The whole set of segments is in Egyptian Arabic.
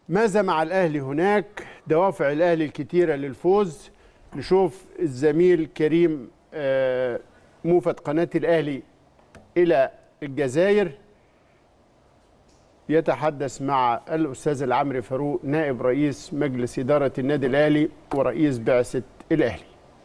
ماذا مع الاهلي هناك دوافع الاهلي الكتيره للفوز نشوف الزميل كريم آه، موفد قناه الاهلي الى الجزائر يتحدث مع الاستاذ العمري فاروق نائب رئيس مجلس اداره النادي الاهلي ورئيس بعثه الاهلي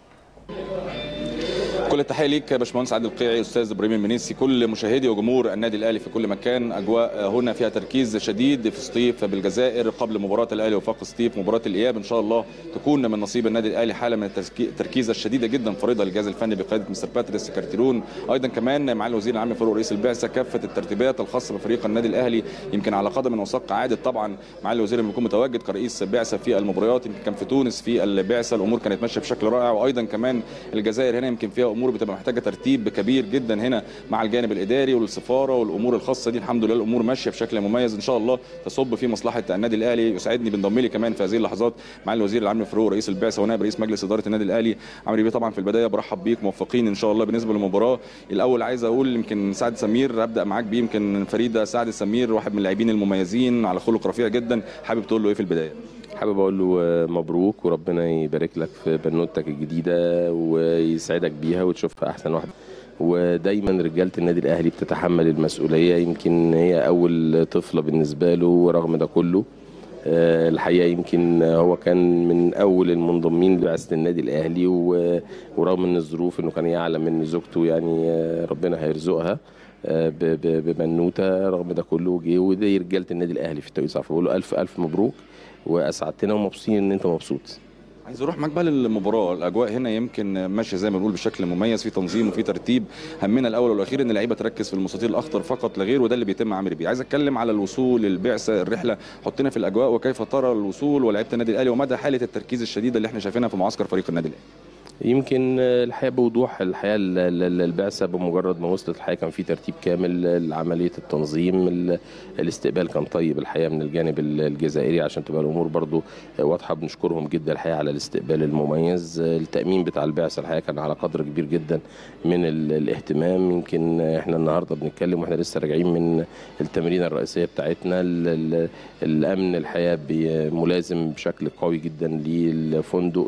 كل التحيه ليك يا باشمهندس عادل القيعي استاذ ابراهيم المنيسي كل مشاهدي وجمهور النادي الاهلي في كل مكان اجواء هنا فيها تركيز شديد في سطيف بالجزائر قبل مباراه الاهلي وفاق سطيف مباراه الاياب ان شاء الله تكون من نصيب النادي الاهلي حاله من التركيز الشديده جدا فريضه للجهاز الفني بقياده مستر باتريس كارتيرون ايضا كمان مع الوزير العام فاروق رئيس البعثه كافه الترتيبات الخاصه بفريق النادي الاهلي يمكن على قدم وساق عاده طبعا مع الوزير لما يكون متواجد كرئيس بعثه في المباريات يمكن كان في تونس في البعثه الامور كانت ماشيه بشكل رائع وايضا كمان الجزائر هنا يمكن فيها امور بتبقى محتاجه ترتيب كبير جدا هنا مع الجانب الاداري والسفاره والامور الخاصه دي الحمد لله الامور ماشيه بشكل مميز ان شاء الله تصب في مصلحه النادي الاهلي يسعدني بانضم لي كمان في هذه اللحظات مع الوزير العام فاروق رئيس البعثه ونائب رئيس مجلس اداره النادي الاهلي عمرو بيه طبعا في البدايه برحب بيك موفقين ان شاء الله بالنسبه للمباراه الاول عايز اقول يمكن سعد سمير ابدا معاك بيه يمكن فريده سعد سمير واحد من اللاعبين المميزين على خلق رفيع جدا حابب تقول له ايه في البدايه حابب اقول له مبروك وربنا يبارك لك في بنوتك الجديده ويسعدك بيها وتشوفها احسن واحده ودايما رجاله النادي الاهلي بتتحمل المسؤوليه يمكن هي اول طفله بالنسبه له رغم ده كله آه، الحقيقه يمكن هو كان من اول المنضمين لبعثه النادي الاهلي و- ورغم ان الظروف انه كان يعلم ان زوجته يعني آه، ربنا هيرزقها آه، ب- ب- ببنوته رغم ده كله جه ودي رجاله النادي الاهلي في التوقيت صعب بقول له الف الف مبروك واسعدتنا ومبسوطين ان انت مبسوط عايز اروح معاك بقى للمباراه الاجواء هنا يمكن ماشيه زي ما بنقول بشكل مميز في تنظيم وفي ترتيب همنا الاول والاخير ان اللعيبه تركز في المستطيل الاخضر فقط لا غير وده اللي بيتم عامر بيه عايز اتكلم على الوصول البعثه الرحله حطنا في الاجواء وكيف ترى الوصول ولاعيبه النادي الاهلي ومدى حاله التركيز الشديده اللي احنا شايفينها في معسكر فريق النادي الاهلي يمكن الحقيقه بوضوح الحقيقه ال- ال- البعثه بمجرد ما وصلت الحقيقه كان في ترتيب كامل لعمليه التنظيم ال- الاستقبال كان طيب الحقيقه من الجانب ال- الجزائري عشان تبقى الامور برضو واضحه بنشكرهم جدا الحقيقه على الاستقبال المميز التامين بتاع البعثه الحقيقه كان على قدر كبير جدا من ال- الاهتمام يمكن احنا النهارده بنتكلم واحنا لسه راجعين من التمرينه الرئيسيه بتاعتنا ال- ال- الامن الحقيقه بي- ملازم بشكل قوي جدا للفندق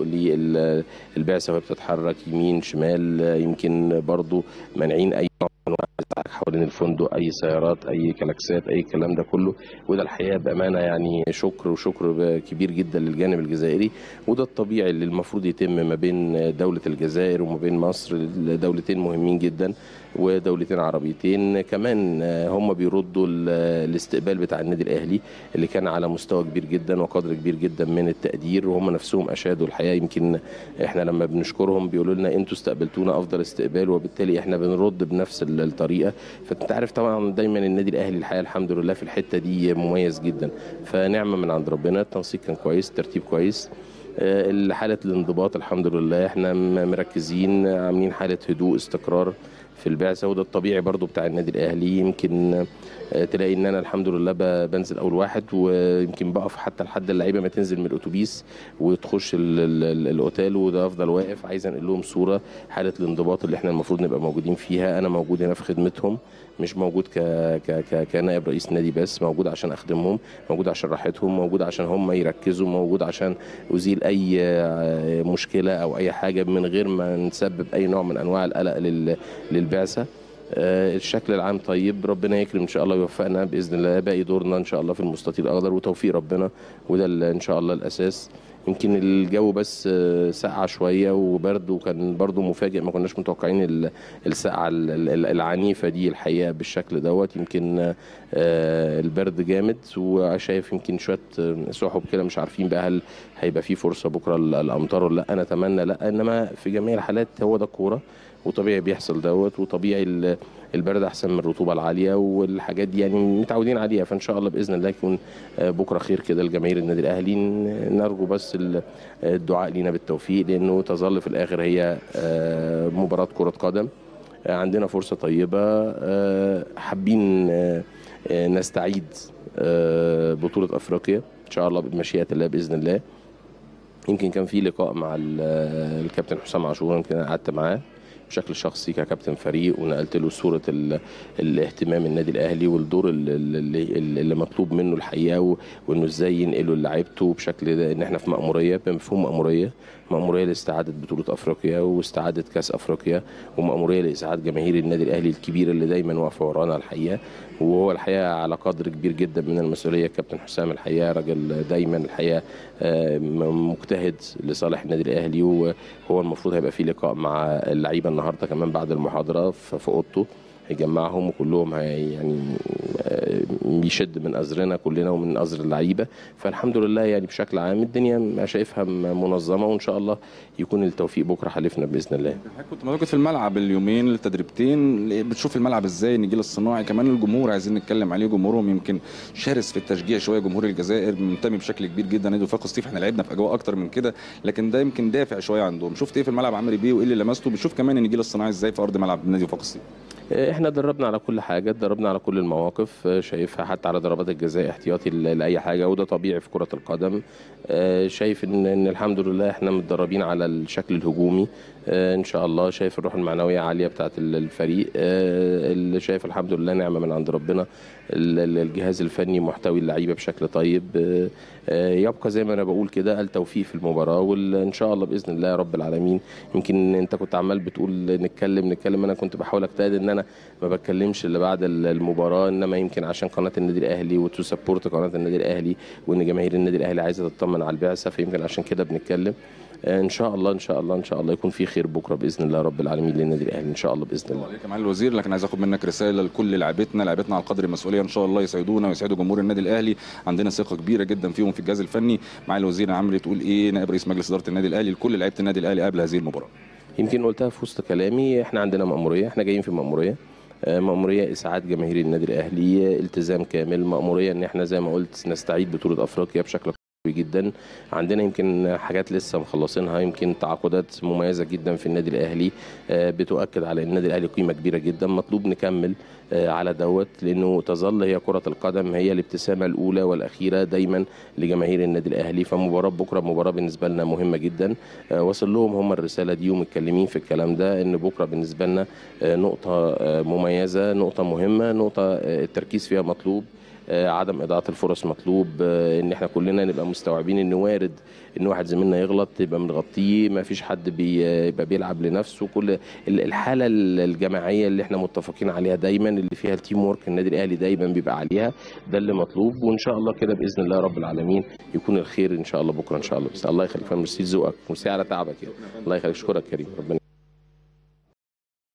للبعثه وهي بتتحرك يمين شمال يمكن برضو مانعين اي نوع من انواع الازعاج حوالين الفندق اي سيارات اي كلاكسات اي الكلام ده كله وده الحقيقه بامانه يعني شكر وشكر كبير جدا للجانب الجزائري وده الطبيعي اللي المفروض يتم ما بين دوله الجزائر وما بين مصر دولتين مهمين جدا ودولتين عربيتين كمان هم بيردوا ال- الاستقبال بتاع النادي الاهلي اللي كان على مستوى كبير جدا وقدر كبير جدا من التقدير وهم نفسهم اشادوا الحقيقه يمكن احنا لما بنشكرهم بيقولوا لنا انتوا استقبلتونا افضل استقبال وبالتالي احنا بنرد بنفس ال- الطريقه فانت عارف طبعا دايما النادي الاهلي الحقيقه الحمد لله في الحته دي مميز جدا فنعمه من عند ربنا التنسيق كان كويس الترتيب كويس آه، حاله الانضباط الحمد لله احنا م- مركزين عاملين حاله هدوء استقرار في البعثه وده الطبيعي برضو بتاع النادي الاهلي يمكن آه، تلاقي ان انا الحمد لله ب- بنزل اول واحد ويمكن بقف حتى لحد اللعيبه ما تنزل من الاتوبيس وتخش ال- ال- ال- الاوتيل وده افضل واقف عايز انقل لهم صوره حاله الانضباط اللي احنا المفروض نبقى موجودين فيها انا موجود هنا في خدمتهم مش موجود ك... ك... ك... كنائب رئيس نادي بس موجود عشان اخدمهم موجود عشان راحتهم موجود عشان هم يركزوا موجود عشان ازيل اي آه، مشكله او اي حاجه من غير ما نسبب اي نوع من انواع القلق لل... للبعثه آه، الشكل العام طيب ربنا يكرم ان شاء الله ويوفقنا باذن الله باقي دورنا ان شاء الله في المستطيل الاخضر وتوفيق ربنا وده ال- ان شاء الله الاساس يمكن الجو بس آه، ساقعه شويه وبرد وكان برضو مفاجئ ما كناش متوقعين ال- الساقعه ال- ال- العنيفه دي الحقيقه بالشكل دوت يمكن آه، البرد جامد وشايف يمكن شويه آه، سحب كده مش عارفين بقى هل هيبقى في فرصه بكره ال- الامطار ولا لا انا اتمنى لا انما في جميع الحالات هو ده الكوره وطبيعي بيحصل دوت وطبيعي ال- البرد احسن من الرطوبه العاليه والحاجات دي يعني متعودين عليها فان شاء الله باذن الله يكون آه، بكره خير كده لجماهير النادي الاهلي ن- نرجو بس ال- الدعاء لينا بالتوفيق لانه تظل في الاخر هي آه، مباراه كره قدم آه، عندنا فرصه طيبه آه، حابين آه، آه، نستعيد آه، بطوله افريقيا ان شاء الله بمشيئه الله باذن الله يمكن كان في لقاء مع ال- الكابتن حسام عاشور يمكن أنا قعدت معاه بشكل شخصي ككابتن فريق ونقلت له صوره ال... الاهتمام النادي الاهلي والدور اللي, اللي, اللي مطلوب منه الحقيقه و... وانه ازاي ينقله لعيبته بشكل ده ان احنا في مأموريه بمفهوم مأموريه مأموريه لاستعاده بطوله افريقيا واستعاده كاس افريقيا ومأموريه لاسعاد جماهير النادي الاهلي الكبيره اللي دايما واقفه ورانا الحقيقه وهو الحقيقه على قدر كبير جدا من المسؤوليه كابتن حسام الحقيقه راجل دايما الحقيقه مجتهد لصالح النادي الاهلي وهو المفروض هيبقى في لقاء مع اللعيبه النهارده كمان بعد المحاضره في اوضته هيجمعهم وكلهم هي يعني بيشد من ازرنا كلنا ومن ازر اللعيبه فالحمد لله يعني بشكل عام الدنيا شايفها منظمه وان شاء الله يكون التوفيق بكره حلفنا باذن الله. كنت متواجد في الملعب اليومين التدريبتين بتشوف الملعب ازاي النجيل الصناعي كمان الجمهور عايزين نتكلم عليه جمهورهم يمكن شرس في التشجيع شويه جمهور الجزائر منتمي بشكل كبير جدا نادي وفاق سطيف احنا لعبنا في اجواء اكتر من كده لكن ده يمكن دافع شويه عندهم شفت ايه في الملعب عمرو بيه وايه اللي لمسته بتشوف كمان النجيل الصناعي ازاي في ارض ملعب نادي وفاق سطيف احنا دربنا على كل حاجه دربنا على كل المواقف شايفها حتى على ضربات الجزاء احتياطي لاي حاجه وده طبيعي في كره القدم شايف ان, إن الحمد لله احنا متدربين على الشكل الهجومي ان شاء الله شايف الروح المعنويه عاليه بتاعه الفريق اللي شايف الحمد لله نعمه من عند ربنا الجهاز الفني محتوي اللعيبه بشكل طيب يبقى زي ما انا بقول كده التوفيق في المباراه وان شاء الله باذن الله يا رب العالمين يمكن انت كنت عمال بتقول نتكلم نتكلم انا كنت بحاول اجتهد ان انا ما بتكلمش الا بعد المباراه انما يمكن عشان قناه النادي الاهلي وتو سبورت قناه النادي الاهلي وان جماهير النادي الاهلي عايزه تطمن على البعثه فيمكن عشان كده بنتكلم ان شاء الله ان شاء الله ان شاء الله يكون في خير بكره باذن الله رب العالمين للنادي الاهلي ان شاء الله باذن الله. عليك معالي الوزير لكن عايز اخد منك رساله لكل لاعبتنا لاعبتنا على قدر المسؤوليه ان شاء الله يسعدونا ويسعدوا جمهور النادي الاهلي عندنا ثقه كبيره جدا فيهم في الجهاز الفني معالي الوزير عمرو تقول ايه نائب رئيس مجلس اداره النادي الاهلي لكل لعيبه النادي الاهلي قبل هذه المباراه. يمكن قلتها في وسط كلامي احنا عندنا مأموريه احنا جايين في مأموريه مأمورية إسعاد جماهير النادي الأهلي التزام كامل مأمورية إن احنا زي ما قلت نستعيد بطولة أفريقيا بشكل جدا عندنا يمكن حاجات لسه مخلصينها يمكن تعاقدات مميزه جدا في النادي الاهلي بتؤكد على ان النادي الاهلي قيمه كبيره جدا مطلوب نكمل على دوت لانه تظل هي كره القدم هي الابتسامه الاولى والاخيره دايما لجماهير النادي الاهلي فمباراه بكره مباراه بالنسبه لنا مهمه جدا وصل لهم هم الرساله دي ومتكلمين في الكلام ده ان بكره بالنسبه لنا نقطه مميزه نقطه مهمه نقطه التركيز فيها مطلوب عدم اضاعه الفرص مطلوب ان احنا كلنا نبقى مستوعبين ان وارد ان واحد زميلنا يغلط يبقى متغطيه ما فيش حد بيبقى بيلعب لنفسه كل الحاله الجماعيه اللي احنا متفقين عليها دايما اللي فيها التيم وورك النادي الاهلي دايما بيبقى عليها ده اللي مطلوب وان شاء الله كده باذن الله رب العالمين يكون الخير ان شاء الله بكره ان شاء الله بس الله يخليك ميرسي ذوقك ميرسي على تعبك يعني الله يخليك اشكرك كريم ربنا